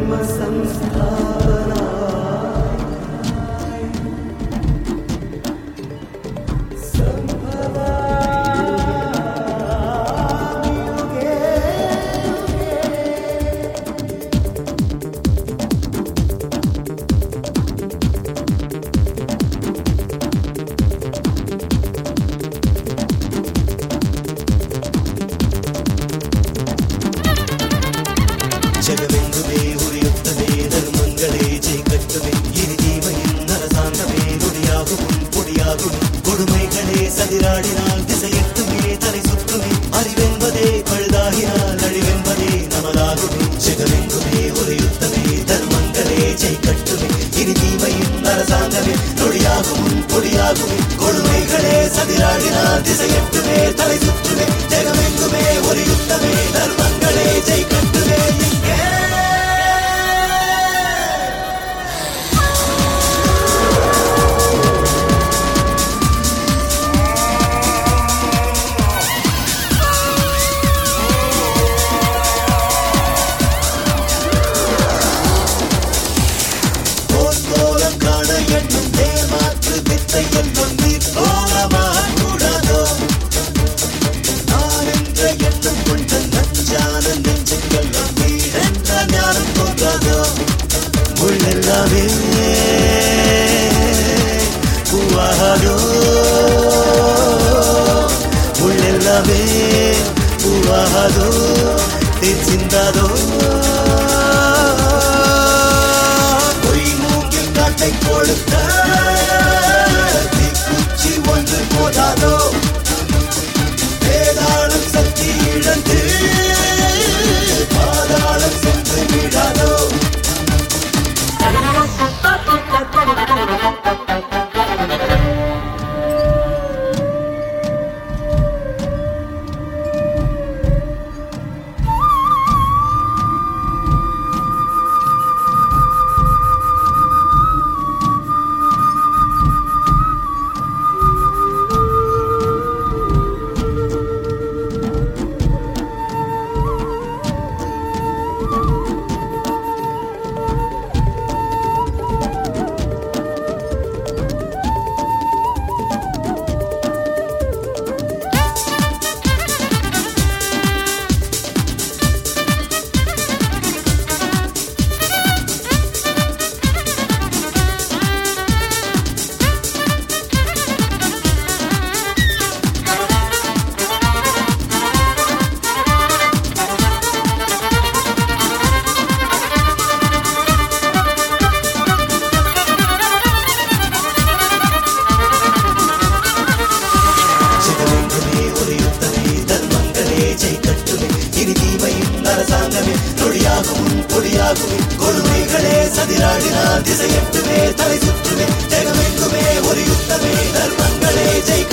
धर्म संस्थापना ಜಗವೆಂದುದೇ ಉರಿಯುತ್ತದೆ ಧರ್ಮಗಳೇ ಜೈಕಟ್ಟುವೆ இறுதிமையின் அரசாங்கமே நொடியாகவும் பொடியாகும் கொடுமைகளே சதிராடினால் திசையெட்டுமே தலை சுற்றுமே அறிவென்பதே பழுதாகினால் அழிவென்பதே நமதாகுமே ஜெகமெங்குமே ஒரு யுத்தமே தர்மங்களே ஜெய்கட்டுமே இறுதிமையின் அரசாங்கமே நொடியாகவும் பொடியாகுமே கொடுமைகளே சதிராடினால் திசையெட்டுமே தலை சுற்றுமே ஜெகமெங்குமே ஒரு யுத்தமே தர்மங்களே ஜெய்கட்டுமே இங்கே போர்க்கோலம் காண எண்ணும் தேமாற்று வித்தை என்னும் நீர் கோலமாக கூடாதோ நான் என்ற எண்ணம் கொண்ட நஞ்சான நெஞ்சுக்கெல்லாம் வீடென்ற ஞானம் தோன்றாதோ முள்ளெல்லாமே பூவாகாதோ முள்ளெல்லாமே பூவாகாதோ தேன் சிந்தாதோ பொய் மூங்கில் காட்டை கொடுத்த தீக்குச்சி ஒன்று போதாதோ வேதாளம் சக்தி இழந்து பாதாளம் சென்று விடாதோ ஜெகமெங்குமே ஒரு யுத்தமே தர்மங்களே ஜெய்கட்டுமே இறுதிமையின் அரசாங்கமே நொடியாகவும் பொடியாகுமே கொடுமைகளே சதிராடினால் திசையெட்டுமே தலை சுற்றுமே ஜெகமெங்குமே ஒரு யுத்தமே தர்மங்களே ஜெய்க